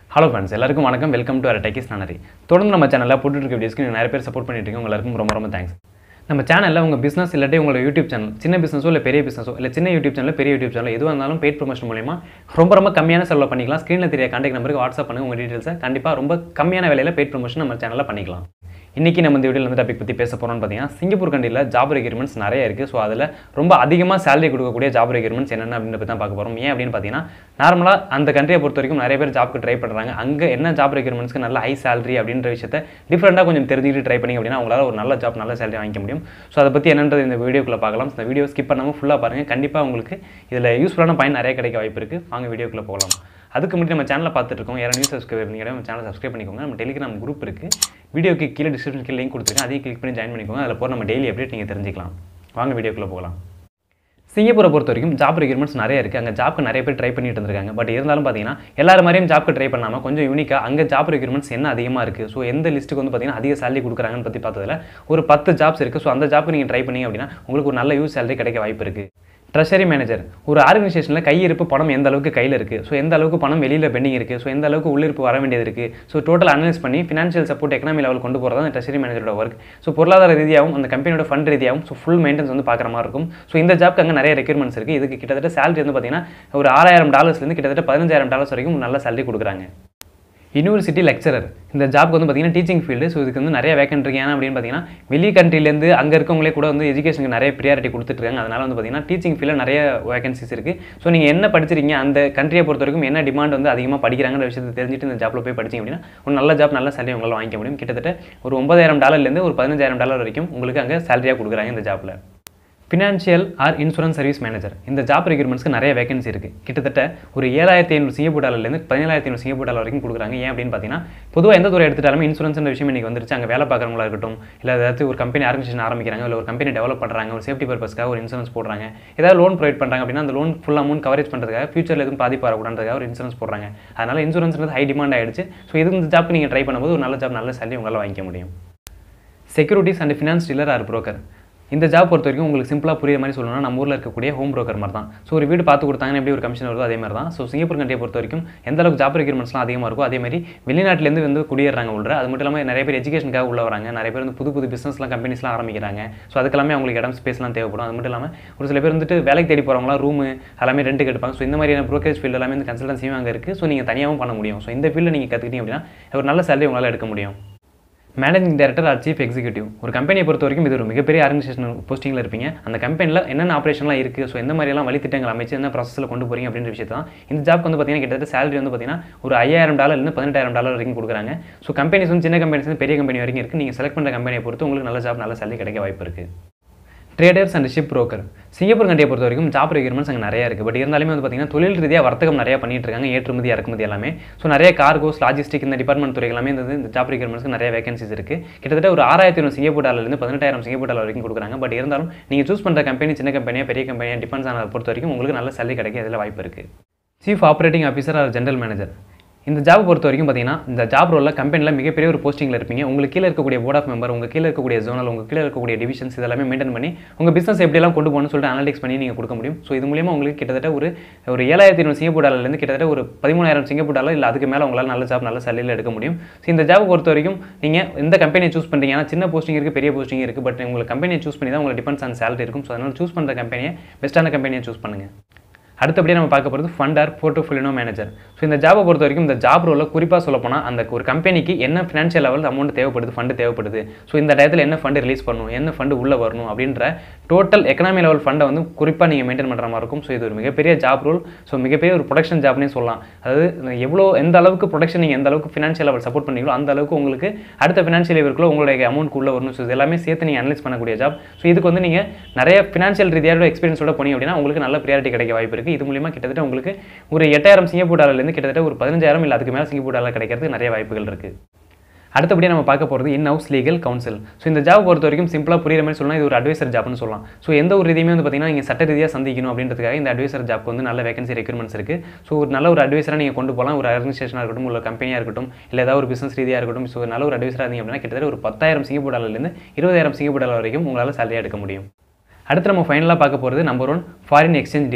hello friends எல்லாருக்கும் வணக்கம் welcome to techies நானரி தொடர்ந்து நம்ம சேனலில் போட்டுட்டு இருக்க வீடியோஸ்க்கு நீங்கள் நிறைய பேர் சப்போர்ட் பண்ணிட்டு இருக்கீங்க எல்லாருக்கும் ரொம்ப ரொம்ப தேங்க்ஸ் நம்ம சேனலில் உங்கள் பிஸ்னஸ் இல்லாட்டி உங்களோட யூடியூப் சேனல் சின்ன பிஸ்னஸோ இல்லை பெரிய பிஸ்னஸோ இல்லை சின்ன யூடியூப் சேனல் பெரிய யூடியூப் சேனல் எதுவாக இருந்தாலும் பெய்ட் ப்ரொமோஷன் மூலியமா ரொம்ப ரொம்ப கம்மியான செலவில் பண்ணிக்கலாம் ஸ்க்ரீனில் தெரிய கான்டாக்ட் நம்பருக்கு வாட்ஸ்அப் பண்ணுங்க உங்கள் டீட்டெயில்ஸை கண்டிப்பாக ரொம்ப கம்மியான விலையில் பெய்ட் ப்ரொமோஷன் நம்ம சேனலில் பண்ணிக்கலாம் இன்றைக்கி நம்ம இந்த வீடியோவில் வந்து டாபிக் பற்றி பேச போகிறோம்னு பார்த்தீங்கன்னா சிங்கப்பூர் கண்ட்ரியில் ஜாப் ரெக்யூர்மெண்ட்ஸ் நிறைய இருக்குது ஸோ அதில் ரொம்ப அதிகமாக சேலரி கொடுக்கக்கூடிய ஜாப் ரெக்யூர்மெண்ட்ஸ் என்னென்ன அப்படின்னு பற்றி தான் பார்க்க போகிறோம் ஏன் அப்படின்னு பார்த்தீங்கன்னா நார்மலாக அந்த கண்ட்ரியை பொறுத்த வரைக்கும் நிறைய பேர் ஜாப்க்கு ட்ரை பண்ணுறாங்க அங்கே என்ன ஜாப் ரெக்யூர்மெண்ட்ஸ்க்கு நல்ல ஹை சேலரி அப்படின்ற விஷயத்தை டிஃப்ரெண்ட்டாக கொஞ்சம் தெரிஞ்சுக்கிட்டு ட்ரை பண்ணி அப்படின்னா உங்களால் ஒரு நல்ல ஜாப் நல்ல சேலரி வாங்கிக்க முடியும் ஸோ அதை பற்றி என்னன்றது இந்த வீடியோக்குள்ளே பார்க்கலாம் இந்த வீடியோ ஸ்கிப் பண்ணாமல் ஃபுல்லாக பாருங்கள் கண்டிப்பாக உங்களுக்கு இதில் யூஸ்ஃபுல்லான பயன் நிறைய கிடைக்க வாய்ப்பு இருக்குது வாங்க வீடியோக்குள்ளே போகலாம் அதுக்கு முன்னாடி நம்ம சேனலை பார்த்துட்டு இருக்கோம் யாரும் நியூஸ் சப்ஸ்கிரைப் பண்ணிக்கிறோம் நம்ம சேனலை சப்ஸ்கிரைப் பண்ணிக்கோங்க நம்ம டெலிகிராம் குரூப் இருக்குது வீடியோக்கு கீழே டிஸ்கிரிப்ஷன் கீழே லிங்க் கொடுத்துருக்கேன் அதையும் கிளிக் பண்ணி ஜாயின் பண்ணிக்கோங்க அதில் போகிற நம்ம டெய்லி அப்டேட் நீங்கள் தெரிஞ்சிக்கலாம் வாங்க வீடியோக்குள்ளே போகலாம் சிங்கப்பூரை பொறுத்த வரைக்கும் ஜாப் ரெக்யூர்மெண்ட்ஸ் நிறைய இருக்குது அங்கே ஜாப்க்கு நிறைய பேர் ட்ரை பண்ணிட்டு இருந்திருக்காங்க பட் இருந்தாலும் பார்த்தீங்கன்னா எல்லாரும் மாதிரியும் ஜாப்க்கு ட்ரை பண்ணாமல் கொஞ்சம் யூனிக்காக அங்கே ஜாப் ரெக்யூர்மெண்ட்ஸ் என்ன அதிகமாக இருக்குது ஸோ எந்த லிஸ்ட்டுக்கு வந்து பார்த்தீங்கன்னா அதிக சேலரி கொடுக்குறாங்கன்னு பற்றி பார்த்ததுல ஒரு பத்து ஜாப்ஸ் இருக்குது ஸோ அந்த ஜாப்க்கு நீங்கள் ட்ரை பண்ணீங்க அப்படின்னா உங்களுக்கு ஒரு நல்ல யூஸ் சேலரி கிடைக்க வாய்ப்பு இருக்குது ட்ரெஷரி மேனேஜர் ஒரு ஆர்கனைசேஷனில் கையிருப்பு பணம் எந்த அளவுக்கு கையில் இருக்குது ஸோ எந்த அளவுக்கு பணம் வெளியில் பெண்டிங் இருக்குது ஸோ எந்த அளவுக்கு உள்ளிருப்பு வர வேண்டியது இருக்குது ஸோ டோட்டல் அனலைஸ் பண்ணி ஃபினான்ஷியல் சப்போர்ட் எக்கனாமி லெவல் கொண்டு போகிறது அந்த ட்ரெஷரி மேனேஜரோட ஒர்க் ஸோ பொருளாதார ரீதியாகவும் அந்த கம்பெனியோட ஃபண்ட் ரீதியாகவும் ஸோ ஃபுல் மெயின்டெனன்ஸ் வந்து பார்க்குற மாதிரி இருக்கும் ஸோ இந்த ஜாப்க்கு அங்கே நிறைய ரெக்யூர்மெண்ட்ஸ் இருக்குது இதுக்கு கிட்டத்தட்ட சேலரி வந்து பார்த்தீங்கன்னா ஒரு ஆறாயிரம் டாலர்ஸ்லேருந்து கிட்டத்தட்ட பதினஞ்சாயிரம் டாலர்ஸ் வரைக்கும் நல்ல சேலரி கொடுக்குறாங்க யூனிவர்சிட்டி லெக்சரர் இந்த ஜாப்க்கு வந்து பார்த்தீங்கன்னா டீச்சிங் ஃபீல்டு ஸோ இதுக்கு வந்து நிறைய வேக்கன்ட் இருக்கு ஏன்னா அப்படின்னு பார்த்தீங்கன்னா வெளி கண்ட்ரிலேருந்து அங்கே இருக்கவங்களே கூட வந்து எஜுகேஷனுக்கு நிறைய ப்ரியாரிட்டி கொடுத்துட்ருக்காங்க அதனால் வந்து பார்த்தீங்கன்னா டீச்சிங் ஃபீல்டில் நிறைய வேகன்சிஸ் இருக்குது ஸோ நீங்கள் என்ன படிச்சிருக்கீங்க அந்த கண்ட்ரியை பொறுத்த வரைக்கும் என்ன டிமாண்ட் வந்து அதிகமாக படிக்கிறாங்கிற விஷயத்தை தெரிஞ்சுட்டு இந்த ஜாப்பில் போய் படிச்சிங்க அப்படின்னா ஒரு நல்ல ஜாப் நல்ல சேலரி உங்களால் வாங்கிக்க முடியும் கிட்டத்தட்ட ஒரு ஒன்பதாயிரம் டாலர்லேருந்து ஒரு பதினஞ்சாயிரம் டாலர் வரைக்கும் உங்களுக்கு அங்கே சேலரியாக கொடுக்குறாங்க இந்த ஜாப்பில் financial or insurance service manager இந்த ஜாப் ரெக்யூர்மெண்ட்ஸ்க்கு நிறைய வேகன்சி இருக்குது கிட்டத்தட்ட ஒரு ஏழாயிரத்தி ஐநூறு சிங்கப்பூர் டாலர்லேருந்து பதினேழாயிரத்தி ஐநூறு சிங்கப்பூர் டாலர் வரைக்கும் கொடுக்குறாங்க ஏன் அப்படின்னு பார்த்தீங்கன்னா பொதுவாக எந்த துறை எடுத்துட்டாலுமே இன்சூரன்ஸ்ன்ற விஷயம் இன்றைக்கி வந்துருச்சு அங்கே வேலை பார்க்குறவங்களா இருக்கட்டும் இல்லை ஏதாச்சும் ஒரு கம்பெனி ஆர்கனைசேஷன் ஆரம்பிக்கிறாங்க இல்லை ஒரு கம்பெனி டெவலப் பண்ணுறாங்க ஒரு சேஃப்டி பர்பஸ்க்காக ஒரு இன்சூரன்ஸ் போடுறாங்க ஏதாவது லோன் ப்ரொவைட் பண்ணுறாங்க அப்படின்னா அந்த லோன் ஃபுல் அமௌண்ட் கவரேஜ் பண்ணுறதுக்காக ஃபியூச்சரில் எதுவும் பாதிப்பு வரக்கூடாதுக்காக ஒரு இன்சூரன்ஸ் போடுறாங்க அதனால் இன்சூரன்ஸ்ன்றது ஹை டிமாண்ட் ஆயிடுச்சு ஸோ இது இந்த ஜாப் நீங்கள் ட்ரை பண்ணும்போது ஒரு நல்ல ஜாப் நல்ல சேலரி உங்களால் வாங்கிக்க முடியும் securities and finance dealer or broker இந்த ஜாப் பொறுத்த வரைக்கும் உங்களுக்கு சிம்பிளாக புரியுற மாதிரி சொல்லணும்னா நம்ம ஊரில் இருக்கக்கூடிய ஹோம் ப்ரோக்கர் மாதிரி தான் ஸோ ஒரு வீடு பார்த்து கொடுத்தாங்கன்னா எப்படி ஒரு கமிஷன் வருதோ அதே மாதிரி தான் ஸோ சிங்கப்பூர் கண்ட்ரியை பொறுத்த வரைக்கும் எந்த அளவுக்கு ஜாப் ரெக்யூர்மெண்ட்ஸ்லாம் அதிகமாக இருக்கும் அதே மாதிரி வெளிநாட்டிலேருந்து வந்து குடியேறாங்க உள்ள அது மட்டும் இல்லாமல் நிறைய பேர் எஜுகேஷனுக்காக உள்ள வராங்க நிறைய பேர் வந்து புது புது பிஸ்னஸ்லாம் கம்பெனிஸ்லாம் ஆரம்பிக்கிறாங்க ஸோ அதுக்கெல்லாமே அவங்களுக்கு இடம் ஸ்பேஸ்லாம் தேவைப்படும் அது மட்டும் இல்லாமல் ஒரு சில பேர் வந்துட்டு வேலைக்கு தேடி போகிறவங்களாம் ரூமு எல்லாமே ரெண்ட் எடுப்பாங்க ஸோ இந்த மாதிரியான ப்ரோக்கரேஜ் ஃபீல்டு எல்லாமே இந்த கன்சல்டன்சியும் அங்கே இருக்குது ஸோ நீங்கள் தனியாகவும் பண்ண முடியும் ஸோ இந்த ஃபீல்டில் நீங்கள் கற்றுக்கிட்டீங்க அப்படின்னா ஒரு நல்ல சேலரி உங்களால் எடுக்க முடியும் managing director or chief executive ஒரு கம்பெனியை பொறுத்த வரைக்கும் இது ஒரு மிகப்பெரிய ஆர்கனைசேஷன் போஸ்டிங்கில் இருப்பீங்க அந்த கம்பெனியில் என்னென்ன ஆப்ரேஷன்லாம் இருக்குது ஸோ எந்த மாதிரியெல்லாம் வழித்திட்டங்கள் அமைச்சு என்ன ப்ராசஸில் கொண்டு போகிறீங்க அப்படின்ற விஷயத்தை தான் இந்த ஜாப்க்கு வந்து பார்த்தீங்கன்னா கிட்டத்தட்ட சேலரி வந்து பார்த்தீங்கன்னா ஒரு ஐயாயிரம் டாலர்லேருந்து பதினெட்டாயிரம் டாலர் வரைக்கும் கொடுக்குறாங்க ஸோ கம்பெனிஸ் வந்து சின்ன கம்பெனிஸ் வந்து பெரிய கம்பெனி வரைக்கும் இருக்குது நீங்கள் செலக்ட் பண்ணுற கம்பெனியை பொறுத்து உங்களுக்கு நல்ல ஜாப் நல்ல சேலரி கிடைக்க வாய்ப்பு இருக்குது traders and ship broker Singapore கண்ட்ரியை பொறுத்த வரைக்கும் ஜாப் ரெக்யூர்மெண்ட்ஸ் அங்கே நிறைய இருக்குது பட் இருந்தாலுமே வந்து பார்த்தீங்கன்னா தொழில் ரீதியாக வர்த்தகம் நிறைய பண்ணிட்டு இருக்காங்க ஏற்றுமதி இறக்குமதி எல்லாமே ஸோ நிறைய கார்கோஸ் லாஜிஸ்டிக் இந்த டிபார்ட்மெண்ட் துறை எல்லாமே இந்த இந்த ஜாப் ரெக்யூர்மெண்ட்ஸ்க்கு நிறைய வேகன்சிஸ் இருக்குது கிட்டத்தட்ட ஒரு ஆறாயிரத்தி ஐநூறு சிங்கப்பூர் டாலர்லேருந்து பதினெட்டாயிரம் சிங்கப்பூர் டாலர் வரைக்கும் கொடுக்குறாங்க பட் இருந்தாலும் நீங்கள் சூஸ் பண்ணுற கம்பெனி சின்ன கம்பெனியாக பெரிய கம்பெனியாக டிபெண்ட்ஸ் ஆனதை பொறுத்த வரைக்கும் உங்களுக்கு நல்ல சேலரி கிடைக்க இதில் வாய்ப்பு இருக்குது chief operating officer or general manager இந்த ஜாப் பொறுத்த வரைக்கும் பார்த்தீங்கன்னா இந்த ஜாப் ரோலில் கம்பெனியில் மிகப்பெரிய ஒரு போஸ்டிங்கில் இருப்பீங்க உங்களுக்கு கீழே இருக்கக்கூடிய போர்ட் ஆஃப் மெம்பர் உங்கள் கீழே இருக்கக்கூடிய ஜோனல் உங்கள் கீழே இருக்கக்கூடிய டிவிஷன்ஸ் இதெல்லாமே மெயின்டைன் பண்ணி உங்கள் பிஸ்னஸ் எப்படியெல்லாம் கொண்டு போகணும்னு சொல்லிட்டு அனலிட்டிக்ஸ் பண்ணி நீங்கள் கொடுக்க முடியும் ஸோ இது மூலியமாக உங்களுக்கு கிட்டத்தட்ட ஒரு ஒரு ஏழாயிரத்தி ஐநூறு சிங்கப்பூர் டாலர்லேருந்து கிட்டத்தட்ட ஒரு பதிமூணாயிரம் சிங்கப்பூர் டாலர் இல்லை அதுக்கு மேலே உங்களால் நல்ல ஜாப் நல்ல சேலரியில் எடுக்க முடியும் ஸோ இந்த ஜாப் பொறுத்த வரைக்கும் நீங்கள் எந்த கம்பெனியை சூஸ் பண்ணுறீங்க ஏன்னா சின்ன போஸ்டிங் இருக்குது பெரிய போஸ்டிங் இருக்குது பட் உங்களுக்கு கம்பெனியை சூஸ் பண்ணி தான் உங்களுக்கு டிபெண்ட்ஸ் ஆன் சேலரி இருக்கும் ஸோ அதனால் சூஸ் பண்ணுற கம்பெனியை பெஸ்ட்டான கம்பெனியை சூஸ் பண்ணுங்கள் அடுத்தபடியாக நம்ம பார்க்க போகிறது ஃபண்டர் போர்ட்டோஃபோலியோ மேனேஜர் ஸோ இந்த ஜாபை பொறுத்த வரைக்கும் இந்த ஜாப் ரோலில் குறிப்பாக சொல்ல போனால் அந்த ஒரு கம்பெனிக்கு என்ன ஃபினான்ஷியல் லெவல் அமௌண்ட் தேவைப்படுது ஃபண்டு தேவைப்படுது ஸோ இந்த டயத்தில் என்ன ஃபண்டு ரிலீஸ் பண்ணணும் என்ன ஃபண்டு உள்ளே வரணும் அப்படின்ற டோட்டல் எக்கனாமி லெவல் ஃபண்டை வந்து குறிப்பாக நீங்கள் மெயின்டைன் பண்ணுற மாதிரி இருக்கும் ஸோ இது ஒரு மிகப்பெரிய ஜாப் ரோல் ஸோ மிகப்பெரிய ஒரு ப்ரொடக்ஷன் ஜாப்னே சொல்லலாம் அதாவது எவ்வளோ எந்த அளவுக்கு ப்ரொடக்ஷன் நீங்கள் எந்த அளவுக்கு ஃபினான்ஷியல் லெவல் சப்போர்ட் பண்ணீங்களோ அந்த அளவுக்கு உங்களுக்கு அடுத்த ஃபினான்ஷியல் லெவலுக்குள்ள உங்களுடைய அமௌண்ட் உள்ள வரணும் ஸோ இது எல்லாமே சேர்த்து நீங்கள் அனலைஸ் பண்ணக்கூடிய ஜாப் ஸோ இதுக்கு வந்து நீங்கள் நிறைய ஃபினான்ஷியல் ரீதியாக எக்ஸ்பீரியன்ஸோட போனீங்க அப்படின்னா உங்களுக்கு நல்ல ப்ரியாரிட்டி கிடைக்க வாய்ப்பு இருக்குது இது மூலியமாக கிட்டத்தட்ட உங்களுக்கு ஒரு எட்டாயிரம் சிங்கப்பூர் டாலர்லேருந்து கிட்டத்தட்ட ஒரு பதினஞ்சாயிரம் இல்லை அதுக்கு மேலே சிங்கப்பூர் டாலர் கிடைக்கிறதுக்கு நிறைய வாய்ப்புகள் இருக்குது அடுத்தபடியாக நம்ம பார்க்க போகிறது in house legal council so இந்த ஜாப் பொறுத்த வரைக்கும் சிம்பிளாக புரியுற மாதிரி சொல்லலாம் இது ஒரு அட்வைசர் ஜாப்னு சொல்லலாம் ஸோ எந்த ஒரு இதையுமே வந்து பார்த்தீங்கன்னா நீங்கள் சட்ட ரீதியாக சந்திக்கணும் அப்படின்றதுக்காக இந்த அட்வைசர் ஜாப்க்கு வந்து நல்ல வேகன்சி ரெக்யூர்மெண்ட்ஸ் இருக்குது ஸோ ஒரு நல்ல ஒரு அட்வைசராக நீங்கள் கொண்டு போகலாம் ஒரு ஆர்கனைசேஷனாக இருக்கட்டும் ஒரு கம்பெனியாக இருக்கட்டும் இல்லை ஏதாவது ஒரு பிஸ்னஸ் ரீதியாக இருக்கட்டும் ஸோ நல்ல ஒரு அட்வைசராக இருந்தீங்க அப்படின்னா கிட்டத்தட்ட ஒரு பத்தாயிரம் சிங்கப்பூர் டாலர்லேருந்து இருபதாயிரம் சிங்கப்பூர் டாலர் வரைக்கும் உங்களால் சேலரி எடுக்க முடியும் அடுத்து நம்ம ஃபைனலாக பார்க்க போகிறது number one foreign exchange dealer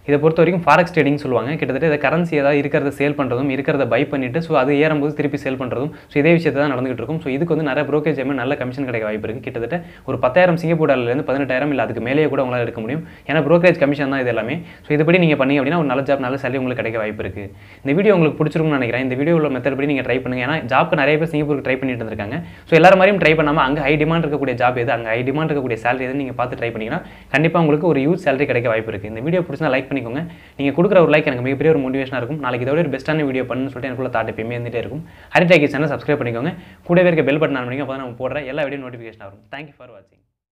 இதை பொறுத்த வரைக்கும் ஃபாரெக்ஸ் ட்ரேடிங் சொல்லுவாங்க கிட்டத்தட்ட இதை கரன்சி ஏதாவது இருக்கிறத சேல் பண்ணுறதும் இருக்கிறத பை பண்ணிட்டு ஸோ அது ஏறும்போது திருப்பி சேல் பண்ணுறதும் ஸோ இதே விஷயத்தை தான் நடந்துகிட்டு இருக்கும் ஸோ இதுக்கு வந்து நிறைய brokerage மே நல்ல கமிஷன் கிடைக்க வாய்ப்பு இருக்குது கிட்டத்தட்ட ஒரு பத்தாயிரம் சிங்கப்பூர் டாலர்லேருந்து பதினெட்டாயிரம் இல்லை அதுக்கு மேலேயே கூட உங்களால் எடுக்க முடியும் ஏன்னா brokerage கமிஷன் தான் இது எல்லாமே ஸோ இதுபடி நீங்கள் பண்ணீங்க அப்படின்னா ஒரு நல்ல ஜாப் நல்ல சேலரி உங்களுக்கு கிடைக்க வாய்ப்பு இருக்குது இந்த வீடியோ உங்களுக்கு பிடிச்சிருக்கும்னு நினைக்கிறேன் இந்த வீடியோ உள்ள மெத்தட் படி நீங்கள் ட்ரை பண்ணுங்க ஏன்னா ஜாப்க்கு நிறைய பேர் சிங்கப்பூருக்கு ட்ரை பண்ணிட்டு இருந்திருக்காங்க ஸோ எல்லாரும் மாதிரியும் ட்ரை பண்ணாமல் அங்கே ஹை டிமாண்ட் இருக்கக்கூடிய ஜாப் எது அங்கே ஹை டிமாண்ட் இருக்கக்கூடிய சேலரி எது நீங்கள் பார்த்து ட்ரை பண்ணீங்கன்னா கண்டிப்பாக உங்களுக்கு ஒரு யூஸ் சேலரி கிடைக்க வாய்ப்பு இருக்குது இந்த வீடியோ பிடிச்சா லைக் பண்ணிக்கோங்க நீங்கள் கொடுக்குற ஒரு லைக் எனக்கு மிகப்பெரிய ஒரு மோட்டிவேஷனாக இருக்கும் நாளைக்கு இதோட ஒரு பெஸ்ட்டான வீடியோ பண்ணுன்னு சொல்லிட்டு எனக்குள்ள தாட் எப்பயுமே இருந்துகிட்டே இருக்கும் ஹரி டேக்கி சேனல் சப்ஸ்கிரைப் பண்ணிக்கோங்க கூடவே இருக்க பெல் பட்டன் ஆன் பண்ணிக்கோங்க அப்போ தான் நம்ம போடுற எல்லா வீடியோ நோட்டிஃபிகேஷன் வரும் தேங்க்யூ ஃபார் வாட்சிங்